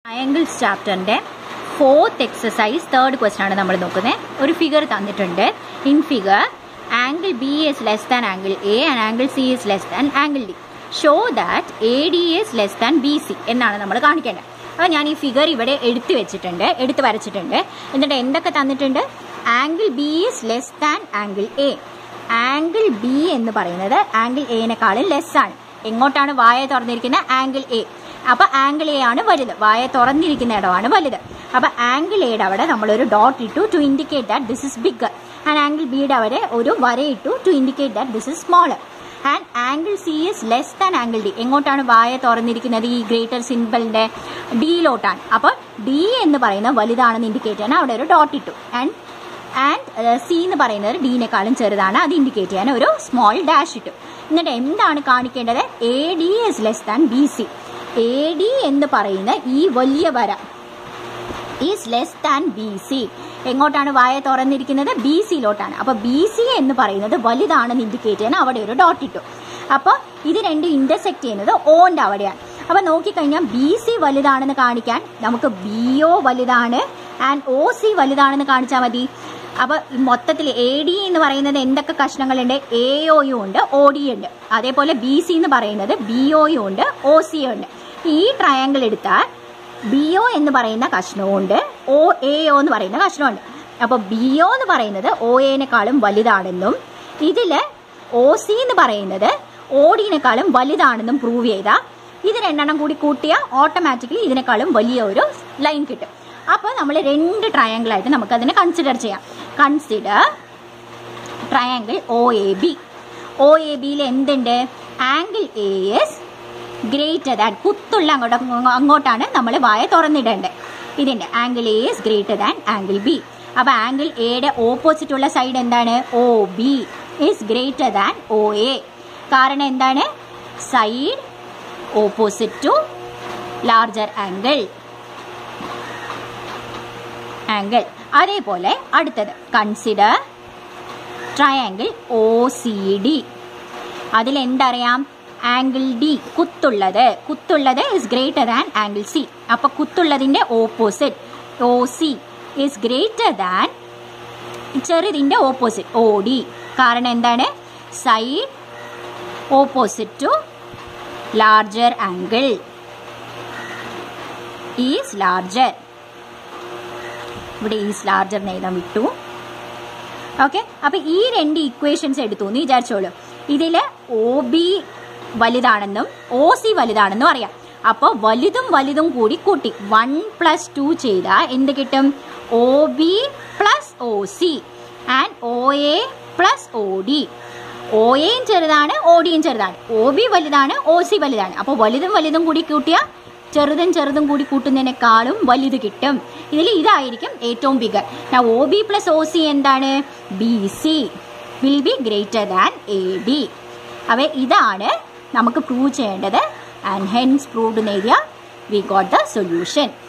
triangles ചാപ്റ്ററിന്റെ fourth exercise third question ആണ് നമ്മൾ നോക്കുന്നത് ഒരു ഫിഗർ തന്നിട്ടുണ്ട് in figure angle B is less than angle A and angle C is less than angle D show that A D is less than B C എന്നാണ് നമ്മൾ കാണിക്കേണ്ടത് അപ്പോൾ ഞാൻ ഈ ഫിഗർ ഇവിടെ എടുത്തു വെച്ചിട്ടുണ്ട് എടുത്ത് വരച്ചിട്ടുണ്ട് എന്നിട്ട് എന്തൊക്കെ തന്നിട്ടുണ്ട് angle B is less than angle A angle B എന്ന് പറയുന്നത് ആംഗിൾ എനേക്കാളും ലെസ് ആണ് എങ്ങോട്ടാണ് വായ തുറന്നിരിക്കുന്നത് ആംഗിൾ എ അപ്പൊ ആംഗിൾ എ ആണ് വലുത് വായ തുറന്നിരിക്കുന്ന ഇടമാണ് വലുത് അപ്പൊ ആംഗിൾ എയുടെ അവിടെ നമ്മളൊരു ഡോട്ട് ഇട്ടു to indicate that this is big and angle ബിയുടെ അവിടെ ഒരു വര ഇട്ടു to indicate that this is smaller and angle C is less than angle D എങ്ങോട്ടാണ് വായ തുറന്നിരിക്കുന്നത് ഈ ഗ്രേറ്റർ സിമ്പിളിന്റെ ഡിയിലോട്ടാണ് അപ്പോൾ ഡി എന്ന് പറയുന്നത് വലുതാണെന്ന് ഇൻഡിക്കേറ്റ് ചെയ്യാൻ അവിടെ ഒരു ഡോട്ട് ഇട്ടു ആൻഡ് ആൻഡ് സി എന്ന് പറയുന്നത് ഡിനേക്കാളും ചെറുതാണ് അത് ഇൻഡിക്കേറ്റ് ചെയ്യാൻ ഒരു സ്മോൾ ഡാഷ് ഇട്ടു എന്നിട്ട് എന്താണ് കാണിക്കേണ്ടത് A D is less than B C A D എന്ന് പറയുന്ന ഈ വലിയ വര is less than B C എങ്ങോട്ടാണ് വായ തുറന്നിരിക്കുന്നത് ബി സിയിലോട്ടാണ് അപ്പൊ ബി സി എന്ന് പറയുന്നത് വലുതാണെന്ന് ഇൻഡിക്കേറ്റ് ചെയ്യാൻ അവിടെ ഒരു ഡോട്ട് ഇട്ടു അപ്പോൾ ഇത് രണ്ടും ഇന്റർസെക്ട് ചെയ്യുന്നത് ഓന്റെ അവിടെയാണ് അപ്പൊ നോക്കിക്കഴിഞ്ഞാൽ ബി സി വലുതാണെന്ന് കാണിക്കാൻ നമുക്ക് ബി ഒ വലുതാണ് ആൻഡ് ഒ സി വലുതാണെന്ന് കാണിച്ചാൽ മതി അപ്പൊ മൊത്തത്തിൽ എ ഡി എന്ന് പറയുന്നത് എന്തൊക്കെ കഷ്ണങ്ങളുണ്ട് എ ഒയും ഉണ്ട് ഒ ഡി ഉണ്ട് അതേപോലെ ബി സി എന്ന് പറയുന്നത് ബി ഒയും ഉണ്ട് ഒ സി ഉണ്ട് ഈ ട്രയാങ്കിൾ എടുത്താൽ ബി ഒ എന്ന് പറയുന്ന കഷ്ണവുമുണ്ട് ഒ എ ഒ എന്ന് പറയുന്ന കഷ്ണമുണ്ട് അപ്പോൾ ബി ഒ എന്ന് പറയുന്നത് ഒ എനേക്കാളും വലുതാണെന്നും ഇതില് ഒ സി എന്ന് പറയുന്നത് ഒ ഡിനേക്കാളും വലുതാണെന്നും പ്രൂവ് ചെയ്താൽ ഇത് രണ്ടെണ്ണം കൂടി കൂട്ടിയാൽ ഓട്ടോമാറ്റിക്കലി ഇതിനേക്കാളും വലിയ ഒരു ലൈൻ കിട്ടും അപ്പോൾ നമ്മൾ രണ്ട് ട്രയാങ്കിൾ ആയിട്ട് നമുക്ക് അതിനെ കൺസിഡർ ചെയ്യാം consider triangle O A B O A ബിയിൽ എന്തുണ്ട് angle A is greater than കുത്തുള്ള അങ്ങോട്ട് അങ്ങോട്ടാണ് നമ്മൾ വായ തുറന്നിടേണ്ടത് ഇതിന്റെ angle A is greater than angle B അപ്പൊ ആംഗിൾ എയുടെ ഓപ്പോസിറ്റ് ഉള്ള സൈഡ് എന്താണ് O B is greater than O A കാരണം എന്താണ് side opposite to larger angle angle അതേപോലെ അടുത്തത് consider triangle O C D അതിൽ എന്തറിയാം ആംഗിൾ ഡി കുത്തുള്ളത് കുത്തുള്ളത് is greater than angle C അപ്പൊ കുത്തുള്ളതിന്റെ opposite O C is greater than ചെറുതിന്റെ ഓപ്പോസിറ്റ് ഒ ഡി കാരണം എന്താണ് side opposite to larger angle is larger ഇവിടെ ഈസ് ലാർജർ എഴുതാൻ വിട്ടു ഓക്കെ അപ്പൊ ഈ രണ്ട് ഇക്വേഷൻസ് എടുത്തു എന്ന് വിചാരിച്ചോളൂ ഇതില് ഒ ബി വലുതാണെന്നും ഒ സി വലുതാണെന്നും അറിയാം അപ്പോൾ വലുതും വലുതും കൂടി കൂട്ടി വൺ പ്ലസ് ടു ചെയ്താൽ എന്ത് കിട്ടും O B plus O C and O A plus O D O എയും ചെറുതാണ് ഒ ഡിയും ചെറുതാണ് ഒ ബി വലുതാണ് ഒ സി വലുതാണ് അപ്പോൾ വലുതും വലുതും കൂടി കൂട്ടിയാൽ ചെറുതും ചെറുതും കൂടി കൂട്ടുന്നതിനേക്കാളും വലുത് കിട്ടും ഇതിൽ ഇതായിരിക്കും ഏറ്റവും bigger O B plus O C എന്താണ് B C will be greater than A D അവ ഇതാണ് നമുക്ക് പ്രൂവ് ചെയ്യേണ്ടത് ആൻഡ് ഹെൻസ് പ്രൂവ്ഡ് എന്ന് എഴുതിയ വി ഗോട്ട് ദ സൊല്യൂഷൻ